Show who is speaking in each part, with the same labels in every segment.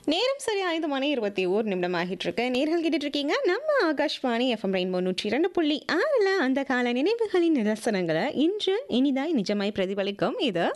Speaker 1: நேரம் சரி ஐந்து மணி இருபத்தி ஓர் நிமிடம் ஆகிட்டு இருக்கு நேர்கள் கேட்டுட்டு இருக்கீங்க நம்ம ஆகாஷ்வாணி எஃப்எம் ரெயின்போ நூற்றி இரண்டு புள்ளி ஆறில் அந்த கால நினைவுகளின் நிதர்சனங்களை இன்று இனிதாய் நிஜமாய் பிரதிபலிக்கும் இது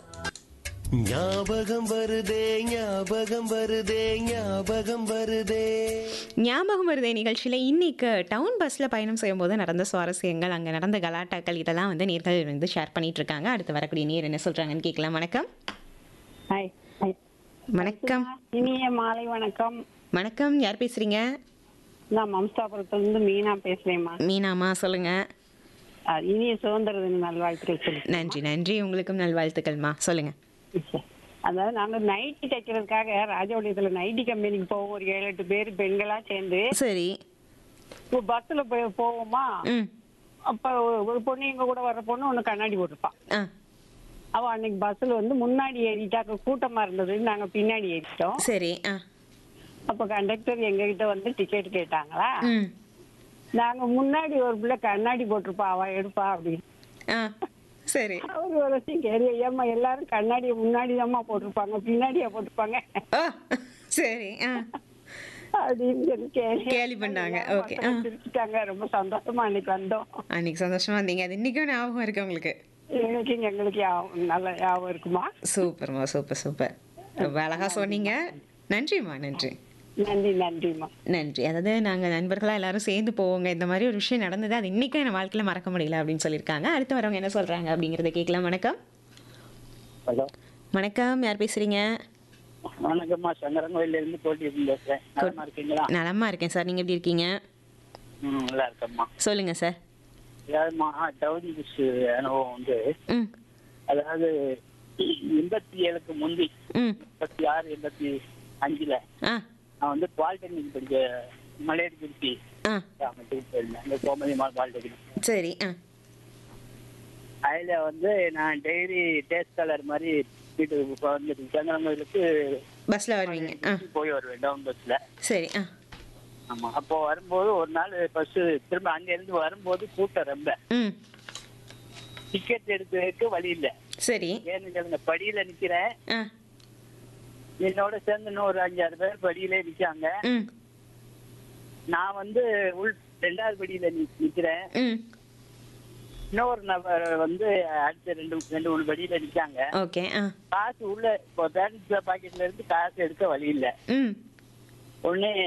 Speaker 2: ஞாபகம் வருதே ஞாபகம் வருதே ஞாபகம் வருதே
Speaker 1: ஞாபகம் வருதே நிகழ்ச்சியில் இன்னைக்கு டவுன் பஸ்ஸில் பயணம் செய்யும்போது நடந்த சுவாரஸ்யங்கள் அங்கே நடந்த கலாட்டாக்கள் இதெல்லாம் வந்து நேர்கள் வந்து ஷேர் பண்ணிட்டு இருக்காங்க அடுத்து வரக்கூடிய நேர் என்ன சொல்றாங்கன்னு கேட்கலாம் வணக்கம்
Speaker 3: ஹாய் ஹாய்
Speaker 1: வணக்கம்
Speaker 3: இனிய மாலை வணக்கம்
Speaker 1: வணக்கம் யார் பேசுறீங்க
Speaker 3: நான் மம்சாபுரத்துல இருந்து மீனா பேசுறேம்மா
Speaker 1: மீனாமா சொல்லுங்க
Speaker 3: அஹ் இனிய சுதந்திர தின நல்வாழ்த்துக்கள் சொல்லி
Speaker 1: நன்றி நன்றி உங்களுக்கும் நல்வாழ்த்துக்கள்மா சொல்லுங்க
Speaker 3: அதாவது நாங்க நைட்டி தைக்கிறதுக்காக ராஜபாளையத்துல நைட்டி கம்பெனிக்கு போவோம் ஒரு ஏழு எட்டு பேர் பெண்களா சேர்ந்து
Speaker 1: சரி
Speaker 3: இப்போ பஸ்ல போய் போவோமா
Speaker 1: ம்
Speaker 3: அப்ப ஒரு- ஒரு பொண்ணு எங்க கூட வர்ற பொண்ணு ஒண்ணு கண்ணாடி போட்டிருப்பான்
Speaker 1: ஆ
Speaker 3: அவ அன்னைக்கு பஸ்ல வந்து முன்னாடி ஏறிட்டாக்க கூட்டமா இருந்தது நாங்க பின்னாடி ஏறிட்டோம்
Speaker 1: சரி ஆ
Speaker 3: அப்ப கண்டக்டர் எங்க கிட்ட வந்து டிக்கெட் கேட்டாங்களா
Speaker 1: ம்
Speaker 3: நாங்க முன்னாடி ஒரு பிள்ளை கண்ணாடி போட்டிருப்பா அவ எடுப்பா அப்படின்னு
Speaker 1: ஆ சரி
Speaker 3: அவர் ஒரு வருஷம் கேரி ஏம்மா எல்லாரும் கண்ணாடியை முன்னாடி தாம்மா போட்டிருப்பாங்க பின்னாடியா போட்டிருப்பாங்க
Speaker 1: ஓ சரி ஆ
Speaker 3: அப்படின்னு சொல்லி கேலி
Speaker 1: கேலி பண்ணாங்க. Okay. ஆ.
Speaker 3: சிரிச்சுட்டாங்க ரொம்ப சந்தோஷமா அன்னைக்கு வந்தோம்
Speaker 1: அன்னைக்கு சந்தோஷமா இருந்தீங்க அது இன்னைக்கும் ஞாபகம் இருக்கு உங்களுக்கு
Speaker 3: எங்களுக்கு எங்களுக்கு ஞாபகம் நல்ல ஞாபகம் இருக்குமா
Speaker 1: சூப்பர்மா சூப்பர் சூப்பர் ரொம்ப அழகா சொன்னீங்க நன்றிம்மா நன்றி
Speaker 3: நன்றி நன்றிம்மா
Speaker 1: நன்றி அதாவது நாங்கள் நண்பர்களாக எல்லாரும் சேர்ந்து போவோங்க இந்த மாதிரி ஒரு விஷயம் நடந்தது அது இன்றைக்கும் என் வாழ்க்கையில் மறக்க முடியல அப்படின்னு சொல்லியிருக்காங்க அடுத்து வரவங்க என்ன சொல்கிறாங்க அப்படிங்கிறத கேட்கலாம் வணக்கம்
Speaker 4: ஹலோ
Speaker 1: வணக்கம் யார் பேசுகிறீங்க
Speaker 4: வணக்கம்மா சங்கரங்கோயில இருந்து போட்டி பேசுறேன் நலமா இருக்கீங்களா
Speaker 1: நலமா இருக்கேன் சார் நீங்கள் எப்படி இருக்கீங்க
Speaker 4: ம் நல்லா இருக்கம்மா
Speaker 1: சொல்லுங்கள் சார்
Speaker 4: அதாவதுமா டவுன் பஸ் அனுபவம் வந்து
Speaker 1: ம்
Speaker 4: அதாவது எண்பத்தி ஏழுக்கு முந்தி
Speaker 1: ம்
Speaker 4: எண்பத்தி ஆறு எண்பத்தி அஞ்சுல
Speaker 1: ஆ
Speaker 4: நான் வந்து பாலிடெக்னிக் படிக்க மலையடி திருச்சி
Speaker 1: ஆ
Speaker 4: கிராமத்துக்கு போயிருந்தேன் இந்த கோமதி மால் பாலிடெக்னிக்
Speaker 1: சரி ஆ
Speaker 4: அதுல வந்து நான் டெய்லி டேஸ்ட் கலர் மாதிரி வீட்டுக்கு வந்து சங்கரங்கோயிலுக்கு
Speaker 1: பஸ்ஸில் வருவீங்க ஆ
Speaker 4: போய் வருவேன் டவுன் பஸ்ல
Speaker 1: சரி ஆ
Speaker 4: ஆமா அப்போ வரும்போது ஒரு நாள் பஸ் திரும்ப அங்க இருந்து வரும்போது கூட்டம் ரொம்ப
Speaker 1: ம்
Speaker 4: டிக்கெட் எடுக்கிறதுக்கு வழி இல்ல
Speaker 1: சரி
Speaker 4: ஏன்னு கேளுங்க படியில நிக்கிறேன்
Speaker 1: ஆ
Speaker 4: என்னோட சேர்ந்து இன்னும் ஒரு அஞ்சாறு பேர் படியிலே நிக்காங்க
Speaker 1: ம்
Speaker 4: நான் வந்து உள் ரெண்டாவது படியில நி- நிக்கிறேன்
Speaker 1: ம்
Speaker 4: இன்னொரு நபர் வந்து அடுத்த ரெண்டு ரெண்டு மூணு படியில நிக்காங்க
Speaker 1: ஓகே ஆ
Speaker 4: காசு உள்ள இப்போ பேலன்ஸ் பாக்கெட்ல இருந்து காசு எடுக்க வழி இல்ல
Speaker 1: ம்
Speaker 4: உடனே